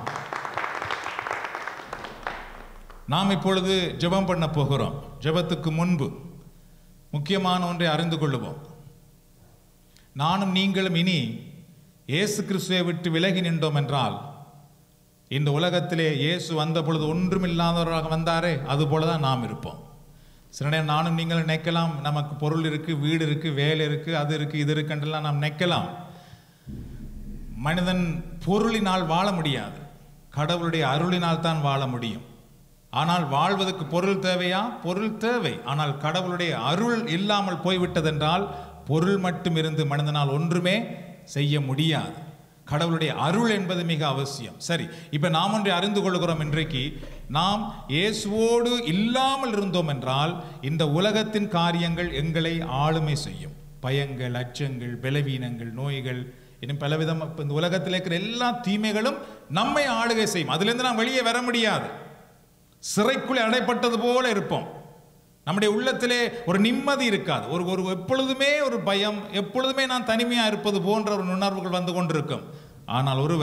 நாம் இப்பொழுது ஜெபம் பண்ண போகிறோம் ஜெபத்துக்கு முன்பு முக்கியமான ஒன்றை அறிந்து கொள்ளுவோம் நானும் நீங்களும் இனி இயேசு கிறிஸ்துவை விட்டு விலகி நின்றோம் என்றால் இந்த உலகத்திலே இயேசு வந்த பொழுது ஒன்றுமில்லாதவராக வந்தாரே அது போல தான் நாம் இருப்போம் சில நேரம் நானும் நீங்கள் நினைக்கலாம் நமக்கு பொருள் இருக்கு வீடு இருக்கு வேலை இருக்கு அது இருக்கு இது இருக்குன்றெல்லாம் நாம் நினைக்கலாம் மனிதன் பொருளினால் வாழ முடியாது கடவுளுடைய அருளினால் தான் வாழ முடியும் ஆனால் வாழ்வதற்கு பொருள் தேவையா பொருள் தேவை ஆனால் கடவுளுடைய அருள் இல்லாமல் போய்விட்டதென்றால் பொருள் மட்டும் இருந்து மனிதனால் ஒன்றுமே செய்ய முடியாது கடவுளுடைய அருள் என்பது மிக அவசியம் சரி இப்ப நாம் ஒன்றை அறிந்து கொள்கிறோம் இன்றைக்கு நாம் இயேசுவோடு இல்லாமல் இருந்தோம் என்றால் இந்த உலகத்தின் காரியங்கள் எங்களை ஆளுமை செய்யும் பயங்கள் அச்சங்கள் பலவீனங்கள் நோய்கள் இன்னும் பலவிதம் இப்ப இந்த உலகத்தில் இருக்கிற எல்லா தீமைகளும் நம்மை ஆளுகை செய்யும் அதிலிருந்து நாம் வெளியே வர முடியாது சிறைக்குள்ளே அடைப்பட்டது போல இருப்போம் நம்முடைய உள்ளத்திலே ஒரு நிம்மதி இருக்காது ஒரு ஒரு எப்பொழுதுமே ஒரு பயம் எப்பொழுதுமே நான் தனிமையா இருப்பது போன்ற ஒரு உணர்வுகள் வந்து கொண்டிருக்கும் ஆனால் ஒருவர்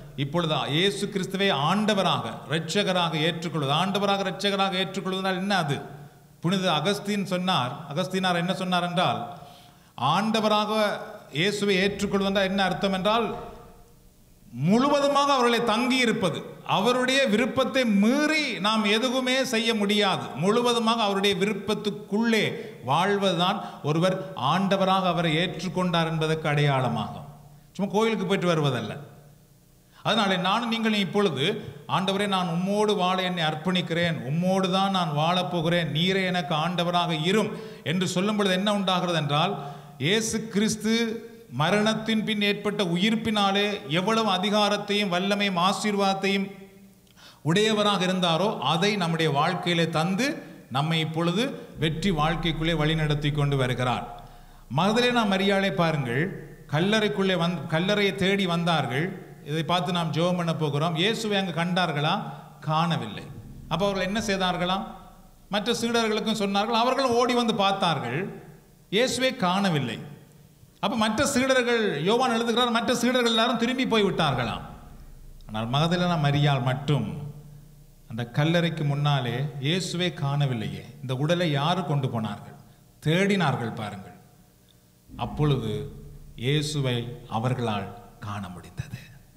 இப்பொழுது இயேசு கிறிஸ்துவை ஆண்டவராக இரட்சகராக ஏற்றுக்கொள்வது ஆண்டவராக இரட்சகராக ஏற்றுக்கொள்வதால் என்ன அது புனித அகஸ்தீன் சொன்னார் அகஸ்தீனார் என்ன சொன்னார் என்றால் ஆண்டவராக இயேசுவை ஏற்றுக்கொள்வதென்றால் என்ன அர்த்தம் என்றால் முழுவதுமாக அவர்களை தங்கி இருப்பது அவருடைய விருப்பத்தை மீறி நாம் எதுவுமே செய்ய முடியாது முழுவதுமாக அவருடைய விருப்பத்துக்குள்ளே வாழ்வதுதான் ஒருவர் ஆண்டவராக அவரை ஏற்றுக்கொண்டார் என்பதற்கு அடையாளமாகும் சும்மா கோயிலுக்கு போயிட்டு வருவதல்ல அதனாலே நானும் நீங்கள் இப்பொழுது ஆண்டவரே நான் உம்மோடு வாழ என்னை அர்ப்பணிக்கிறேன் உம்மோடு தான் நான் வாழப் போகிறேன் நீரே எனக்கு ஆண்டவராக இரும் என்று சொல்லும் பொழுது என்ன உண்டாகிறது என்றால் இயேசு கிறிஸ்து மரணத்தின் பின் ஏற்பட்ட உயிர்ப்பினாலே எவ்வளவு அதிகாரத்தையும் வல்லமையும் ஆசீர்வாதத்தையும் உடையவராக இருந்தாரோ அதை நம்முடைய வாழ்க்கையிலே தந்து நம்மை இப்பொழுது வெற்றி வாழ்க்கைக்குள்ளே வழிநடத்தி கொண்டு வருகிறார் மகதலேனா மரியாளை பாருங்கள் கல்லறைக்குள்ளே வந் கல்லறையை தேடி வந்தார்கள் இதை பார்த்து நாம் ஜெபம் பண்ண போகிறோம் இயேசுவை அங்கு கண்டார்களா காணவில்லை அப்போ அவர்கள் என்ன செய்தார்களாம் மற்ற சீடர்களுக்கும் சொன்னார்கள் அவர்களும் ஓடி வந்து பார்த்தார்கள் இயேசுவை காணவில்லை அப்போ மற்ற சீடர்கள் யோவான் எழுதுகிறார் மற்ற சீடர்கள் எல்லாரும் திரும்பி போய் விட்டார்களாம் ஆனால் மகதலேனா மரியாள் மட்டும் அந்த கல்லறைக்கு முன்னாலே இயேசுவை காணவில்லையே இந்த உடலை யாரு கொண்டு போனார்கள் தேடினார்கள் பாருங்கள் அப்பொழுது இயேசுவை அவர்களால் காண முடிந்தது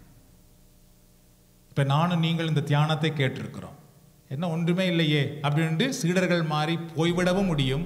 இப்ப நானும் நீங்கள் இந்த தியானத்தை கேட்டிருக்கிறோம் என்ன ஒன்றுமே இல்லையே அப்படின்ட்டு சீடர்கள் மாறி போய்விடவும் முடியும்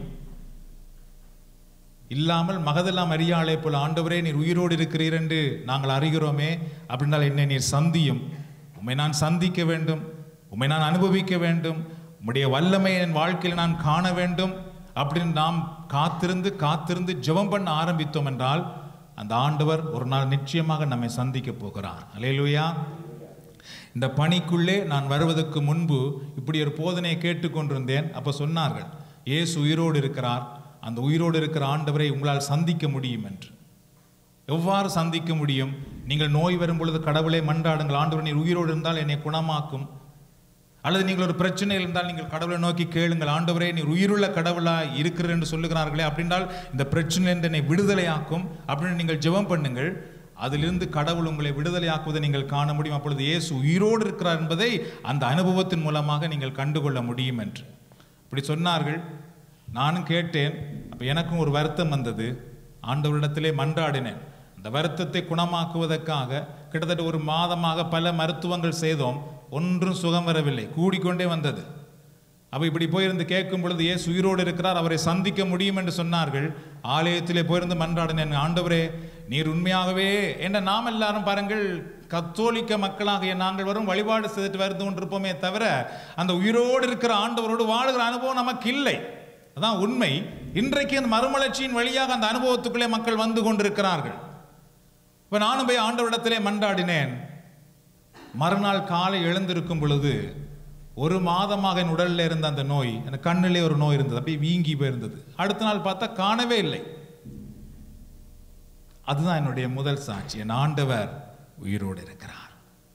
இல்லாமல் மகதெல்லாம் அறியாளே போல ஆண்டவரே நீர் உயிரோடு இருக்கிறீர் என்று நாங்கள் அறிகிறோமே அப்படின்னால் என்னை நீர் சந்தியும் உம்மை நான் சந்திக்க வேண்டும் உம்மை நான் அனுபவிக்க வேண்டும் உம்முடைய வல்லமை என் வாழ்க்கையில் நான் காண வேண்டும் அப்படின்னு நாம் காத்திருந்து காத்திருந்து ஜெபம் பண்ண ஆரம்பித்தோம் என்றால் அந்த ஆண்டவர் ஒரு நாள் நிச்சயமாக நம்மை சந்திக்க போகிறார் அலையலுயா இந்த பணிக்குள்ளே நான் வருவதற்கு முன்பு இப்படி ஒரு போதனையை கேட்டுக்கொண்டிருந்தேன் அப்போ சொன்னார்கள் இயேசு உயிரோடு இருக்கிறார் அந்த உயிரோடு இருக்கிற ஆண்டவரை உங்களால் சந்திக்க முடியும் என்று எவ்வாறு சந்திக்க முடியும் நீங்கள் நோய் வரும் பொழுது கடவுளை மன்றாடுங்கள் ஆண்டவர் நீர் உயிரோடு இருந்தால் என்னை குணமாக்கும் அல்லது நீங்கள் ஒரு பிரச்சனை இருந்தால் நீங்கள் கடவுளை நோக்கி கேளுங்கள் ஆண்டவரே நீர் உயிருள்ள கடவுளா இருக்கிற என்று சொல்லுகிறார்களே அப்படின்றால் இந்த பிரச்சனையிலிருந்து என்னை விடுதலையாக்கும் அப்படின்னு நீங்கள் ஜெபம் பண்ணுங்கள் அதிலிருந்து கடவுள் உங்களை விடுதலையாக்குவதை நீங்கள் காண முடியும் அப்பொழுது இயேசு உயிரோடு இருக்கிறார் என்பதை அந்த அனுபவத்தின் மூலமாக நீங்கள் கண்டுகொள்ள முடியும் என்று இப்படி சொன்னார்கள் நானும் கேட்டேன் அப்போ எனக்கும் ஒரு வருத்தம் வந்தது ஆண்டவரிடத்திலே மன்றாடினேன் அந்த வருத்தத்தை குணமாக்குவதற்காக கிட்டத்தட்ட ஒரு மாதமாக பல மருத்துவங்கள் செய்தோம் ஒன்றும் சுகம் வரவில்லை கூடிக்கொண்டே வந்தது அப்போ இப்படி போயிருந்து கேட்கும் பொழுது ஏசு உயிரோடு இருக்கிறார் அவரை சந்திக்க முடியும் என்று சொன்னார்கள் ஆலயத்திலே போயிருந்து மன்றாடினேன் ஆண்டவரே நீர் உண்மையாகவே என்ற நாம் எல்லாரும் பாருங்கள் கத்தோலிக்க மக்களாகிய நாங்கள் வரும் வழிபாடு செய்துட்டு வருது கொண்டிருப்போமே தவிர அந்த உயிரோடு இருக்கிற ஆண்டவரோடு வாழுகிற அனுபவம் நமக்கு இல்லை அதான் உண்மை இன்றைக்கு அந்த மறுமலர்ச்சியின் வழியாக அந்த அனுபவத்துக்குள்ளே மக்கள் வந்து கொண்டிருக்கிறார்கள் இப்போ நானும் போய் ஆண்டவரிடத்திலே மன்றாடினேன் மறுநாள் காலை எழுந்திருக்கும் பொழுது ஒரு மாதமாக என் உடலில் இருந்த அந்த நோய் எனக்கு கண்ணிலே ஒரு நோய் இருந்தது அப்படியே வீங்கி போயிருந்தது அடுத்த நாள் பார்த்தா காணவே இல்லை அதுதான் என்னுடைய முதல் சாட்சி என் ஆண்டவர் உயிரோடு இருக்கிறார்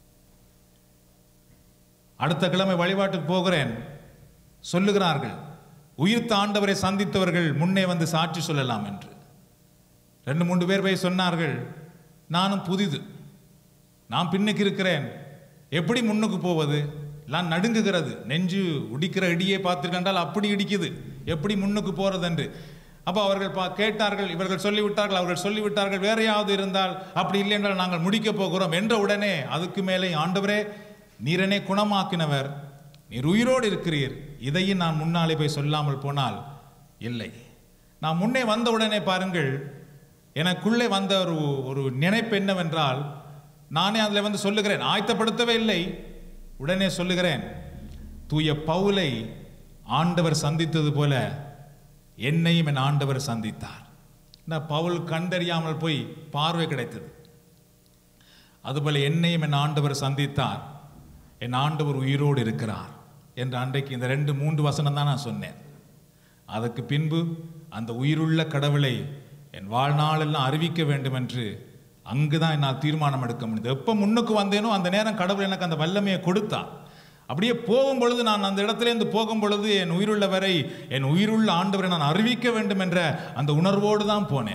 அடுத்த கிழமை வழிபாட்டுக்கு போகிறேன் சொல்லுகிறார்கள் உயிர்த்த ஆண்டவரை சந்தித்தவர்கள் முன்னே வந்து சாட்சி சொல்லலாம் என்று ரெண்டு மூன்று பேர் போய் சொன்னார்கள் நானும் புதிது நான் பின்னுக்கு இருக்கிறேன் எப்படி முன்னுக்கு போவது எல்லாம் நடுங்குகிறது நெஞ்சு உடிக்கிற இடியை பார்த்துருக்கென்றால் அப்படி இடிக்குது எப்படி முன்னுக்கு போறது என்று அப்போ அவர்கள் பா கேட்டார்கள் இவர்கள் சொல்லிவிட்டார்கள் அவர்கள் சொல்லிவிட்டார்கள் வேறையாவது இருந்தால் அப்படி இல்லை என்றால் நாங்கள் முடிக்க போகிறோம் என்ற உடனே அதுக்கு மேலே ஆண்டவரே நீரனே குணமாக்கினவர் நீர் உயிரோடு இருக்கிறீர் இதையும் நான் முன்னாலே போய் சொல்லாமல் போனால் இல்லை நான் முன்னே வந்த உடனே பாருங்கள் எனக்குள்ளே வந்த ஒரு ஒரு நினைப்பு என்னவென்றால் நானே அதில் வந்து சொல்லுகிறேன் ஆயத்தப்படுத்தவே இல்லை உடனே சொல்லுகிறேன் தூய பவுலை ஆண்டவர் சந்தித்தது போல என்னையும் என் ஆண்டவர் சந்தித்தார் நான் பவுல் கண்டறியாமல் போய் பார்வை கிடைத்தது அதுபோல என்னையும் என் ஆண்டவர் சந்தித்தார் என் ஆண்டவர் உயிரோடு இருக்கிறார் என்று அன்றைக்கு இந்த ரெண்டு மூன்று வசனம் தான் நான் சொன்னேன் அதற்கு பின்பு அந்த உயிருள்ள கடவுளை என் வாழ்நாளெல்லாம் அறிவிக்க வேண்டும் என்று அங்குதான் என்னால் தீர்மானம் எடுக்க முடியுது எப்போ முன்னுக்கு வந்தேனோ அந்த நேரம் கடவுள் எனக்கு அந்த வல்லமையை கொடுத்தான் அப்படியே போகும் பொழுது நான் அந்த இடத்திலேருந்து போகும் பொழுது என் உயிருள்ள வரை என் உயிருள்ள ஆண்டவரை நான் அறிவிக்க வேண்டும் என்ற அந்த உணர்வோடு தான் போனேன்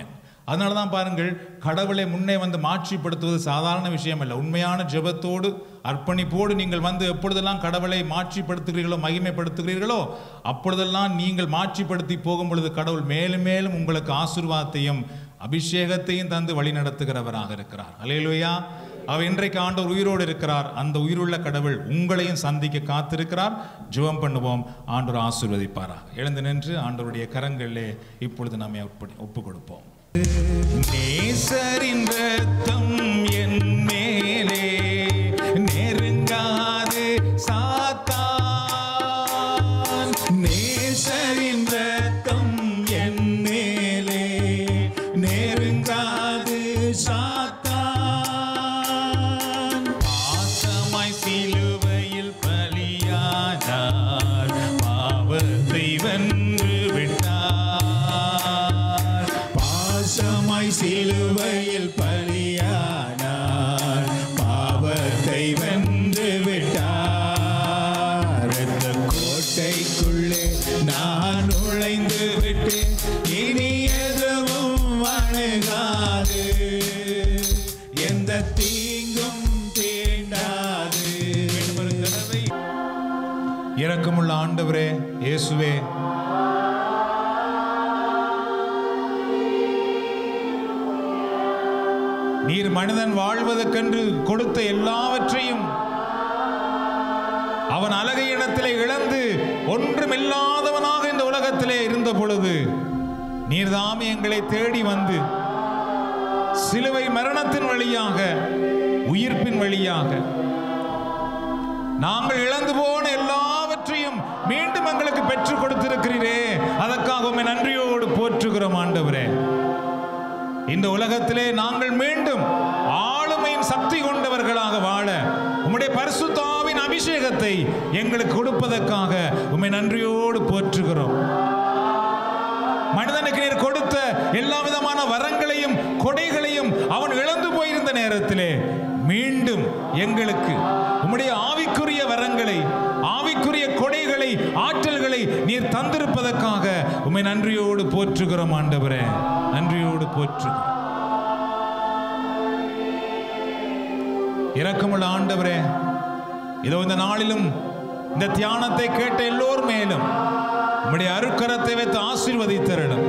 அதனால தான் பாருங்கள் கடவுளை முன்னே வந்து மாட்சிப்படுத்துவது சாதாரண விஷயம் அல்ல உண்மையான ஜெபத்தோடு அர்ப்பணிப்போடு நீங்கள் வந்து எப்பொழுதெல்லாம் கடவுளை மாட்சிப்படுத்துகிறீர்களோ மகிமைப்படுத்துகிறீர்களோ அப்பொழுதெல்லாம் நீங்கள் மாட்சிப்படுத்தி போகும் பொழுது கடவுள் மேலும் மேலும் உங்களுக்கு ஆசீர்வாதத்தையும் அபிஷேகத்தையும் தந்து வழி நடத்துகிறவராக இருக்கிறார் அலையலுயா அவர் இன்றைக்கு ஆண்டவர் உயிரோடு இருக்கிறார் அந்த உயிருள்ள கடவுள் உங்களையும் சந்திக்க காத்திருக்கிறார் ஜெபம் பண்ணுவோம் ஆண்டவர் ஆசீர்வதிப்பாராக எழுந்து நின்று ஆண்டவருடைய கரங்களிலே இப்பொழுது நம்மை ஒப்பு- ஒப்பு கொடுப்போம் நேசரின் ரத்தம் என் மேலே நெருங்காது சாத்தான் நேசரின் ரத்தம் என் மேலே நெருங்காது சாத்தான் பாசமாய் சிலுவையில் பலியானார் பாவத்தை வென்று விட்டார் பாசமாய் சிலுவையில் பலியானார் பாவத்தை வென்று விட்டார் அந்த கோட்டைக்குள்ளே நான் நுழைந்து விட்டேன் இனி எதுவும் அணுகாது எந்த தீங்கும் தீண்டாது இரக்கமுள்ள ஆண்டவரே இயேசுவே நீர் மனிதன் வாழ்வதற்கென்று கொடுத்த எல்லாவற்றையும் அவன் அழகை இடத்திலே இழந்து ஒன்றுமில்லாதவனாக இந்த உலகத்திலே இருந்த பொழுது நீர்தாமே எங்களை தேடி வந்து சிலுவை மரணத்தின் வழியாக உயிர்ப்பின் வழியாக நாங்கள் இழந்து போன எல்லாவற்றையும் மீண்டும் எங்களுக்கு பெற்றுக் கொடுத்திருக்கிறீரே அதற்காக உம்மை நன்றியோடு போற்றுகிறோம் ஆண்டவரே இந்த உலகத்திலே நாங்கள் மீண்டும் ஆளுமையின் சக்தி கொண்டவர்களாக வாழ உம்முடைய பரிசுத்தாவின் அபிஷேகத்தை எங்களுக்கு கொடுப்பதற்காக உம்மை நன்றியோடு போற்றுகிறோம் மனிதனுக்கு நீர் கொடுத்த எல்லா விதமான வரங்களையும் கொடைகளையும் அவன் இழந்து போயிருந்த நேரத்திலே மீண்டும் எங்களுக்கு உம்முடைய ஆவிக்குரிய வரங்களை ஆவிக்குரிய கொடைகளை ஆற்றல்களை நீர் தந்திருப்பதற்காக உம்மை நன்றியோடு போற்றுகிறோம் ஆண்டவரே நன்றியோடு போற்றுகிறோம் இரக்கமுள்ள ஆண்டவரே இதோ இந்த நாளிலும் இந்த தியானத்தை கேட்ட எல்லோர் மேலும் உம்முடைய அருக்கரத்தை வைத்து ஆசீர்வதித்தருளும்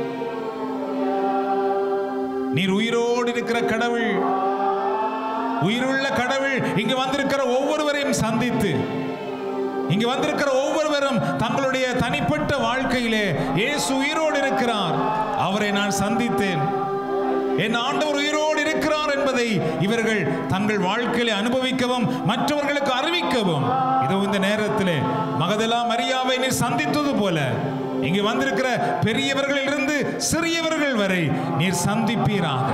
நீர் உயிரோடு இருக்கிற கடவுள் உயிருள்ள கடவுள் இங்கு வந்திருக்கிற ஒவ்வொருவரையும் சந்தித்து இங்கு வந்திருக்கிற ஒவ்வொருவரும் தங்களுடைய தனிப்பட்ட வாழ்க்கையிலே இயேசு உயிரோடு இருக்கிறார் அவரை நான் சந்தித்தேன் என் ஆண்டவர் உயிரோடு இருக்கிறார் என்பதை இவர்கள் தங்கள் வாழ்க்கையிலே அனுபவிக்கவும் மற்றவர்களுக்கு அறிவிக்கவும் இதோ இந்த நேரத்திலே மகதலா மரியாவை நீர் சந்தித்தது போல இங்கு வந்திருக்கிற பெரியவர்களிலிருந்து சிறியவர்கள் வரை நீர் சந்திப்பீராக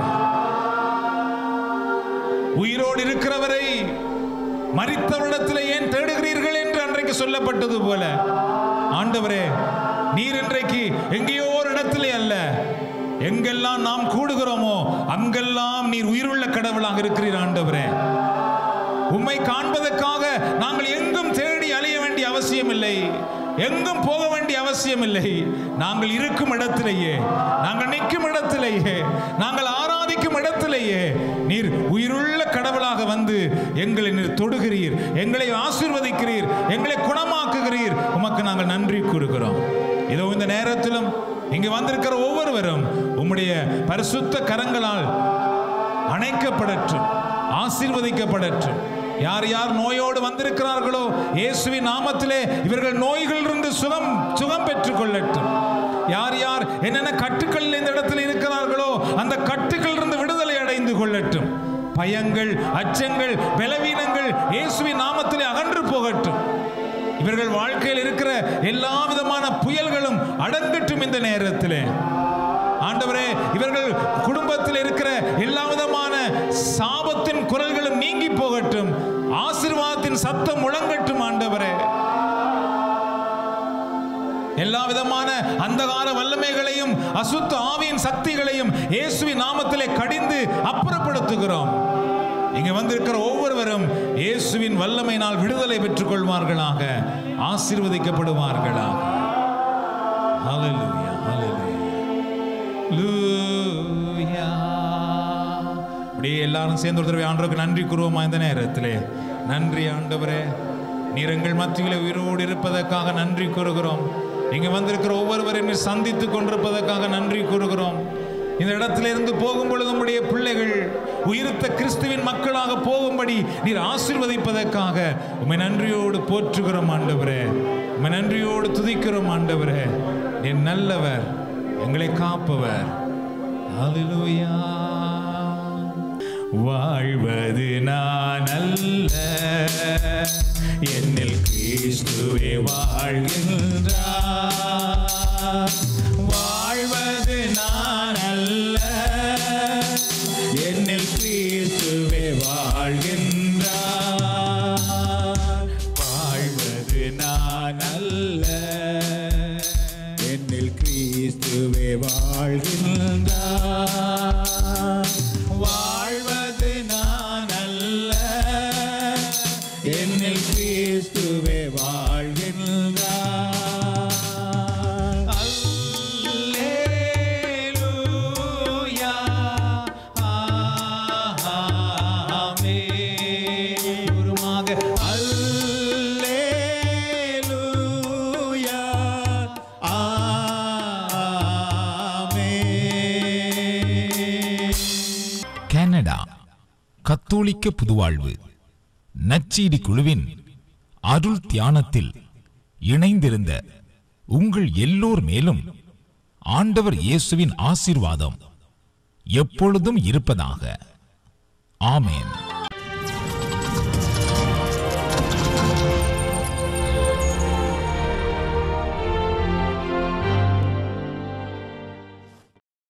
உயிரோடு இருக்கிறவரை மரித்தவரிடத்தில் ஏன் தேடுகிறீர்கள் என்று அன்றைக்கு சொல்லப்பட்டது போல ஆண்டவரே நீர் இன்றைக்கு எங்கேயோ ஒரு இடத்திலே அல்ல எங்கெல்லாம் நாம் கூடுகிறோமோ அங்கெல்லாம் நீர் உயிருள்ள கடவுளாக இருக்கிறீர் ஆண்டவரே உம்மை காண்பதற்காக நாங்கள் எங்கும் தேடி அலைய வேண்டிய அவசியம் இல்லை எங்கும் போக வேண்டிய அவசியம் இல்லை நாங்கள் இருக்கும் இடத்திலேயே நாங்கள் நிற்கும் இடத்திலேயே நாங்கள் ஆராதிக்கும் இடத்திலேயே நீர் உயிருள்ள கடவுளாக வந்து எங்களை நீர் தொடுகிறீர் எங்களை ஆசீர்வதிக்கிறீர் எங்களை குணமாக்குகிறீர் உமக்கு நாங்கள் நன்றி கூறுகிறோம் இதோ இந்த நேரத்திலும் இங்கு வந்திருக்கிற ஒவ்வொருவரும் உம்முடைய பரிசுத்த கரங்களால் அணைக்கப்படட்டும் ஆசீர்வதிக்கப்படட்டும் யார் யார் நோயோடு வந்திருக்கிறார்களோ இயேசுவின் நாமத்திலே இவர்கள் நோய்களிலிருந்து சுகம் சுகம் பெற்றுக் கொள்ளட்டும் யார் யார் என்னென்ன கட்டுக்கள் இந்த இடத்தில் இருக்கிறார்களோ அந்த கட்டுக்களிலிருந்து விடுதலை அடைந்து கொள்ளட்டும் பயங்கள் அச்சங்கள் பலவீனங்கள் இயேசுவின் நாமத்திலே அகன்று போகட்டும் இவர்கள் வாழ்க்கையில் இருக்கிற எல்லா விதமான புயல்களும் அடங்கட்டும் இந்த நேரத்திலே ஆண்டவரே இவர்கள் குடும்பத்தில் இருக்கிற எல்லா விதமான சாபத்தின் குரல்களும் நீங்கி போகட்டும் ஆசீர்வாதத்தின் சத்தம் முழங்கட்டும் ஆண்டவரே எல்லா விதமான அந்தகார வல்லமைகளையும் அசுத்த ஆவியின் சக்திகளையும் இயேசுவின் நாமத்திலே கடிந்து அப்புறப்படுத்துகிறோம் இங்க வந்திருக்கிற ஒவ்வொருவரும் இயேசுவின் வல்லமையினால் விடுதலை பெற்றுக் கொள்வார்களாக ஆசீர்வதிக்கப்படுவார்களாக Hallelujah, hallelujah. லூயா அப்படியே எல்லாரும் சேர்ந்து ஒரு தடவை ஆண்டவருக்கு நன்றி கூறுவோமா இந்த நேரத்திலே நன்றி ஆண்டவரே நீர் எங்கள் மத்தியிலே உயிரோடு இருப்பதற்காக நன்றி கூறுகிறோம் இங்க வந்திருக்கிற ஒவ்வொருவரையும் நீர் சந்தித்துக் கொண்டிருப்பதற்காக நன்றி கூறுகிறோம் இந்த இடத்திலிருந்து போகும் பொழுது உம்முடைய பிள்ளைகள் உயிர்த்த கிறிஸ்துவின் மக்களாக போகும்படி நீர் ஆசீர்வதிப்பதற்காக உம்மை நன்றியோடு போற்றுகிறோம் ஆண்டவரே உம்மை நன்றியோடு துதிக்கிறோம் ஆண்டவரே நீர் நல்லவர் எங்களை காப்பவர் ஹalleluya வாழ்வது நான் அல்ல என்னில் கிறிஸ்துவே வாழ்கின்றார் வாழ்வது நான் அல்ல என்னில் கிறிஸ்துவே வாழ்கின்றார் வாழ்வது நான் அல்ல என்னில் கிறிஸ்துவே வாழ்கின்றார் வாழ்வது நான் அல்ல என்னில் கிறிஸ்துவே வாழ்கின்றார் அல்லேலூயா ஆமென் குருமாக அல்லேலூயா ஆமென் கனடா கத்தோலிக்க புதுவாழ்வு நச்சீடி குழுவின் அருள் தியானத்தில் இணைந்திருந்த உங்கள் எல்லோர் மேலும் ஆண்டவர் இயேசுவின் ஆசீர்வாதம் எப்பொழுதும் இருப்பதாக ஆமென்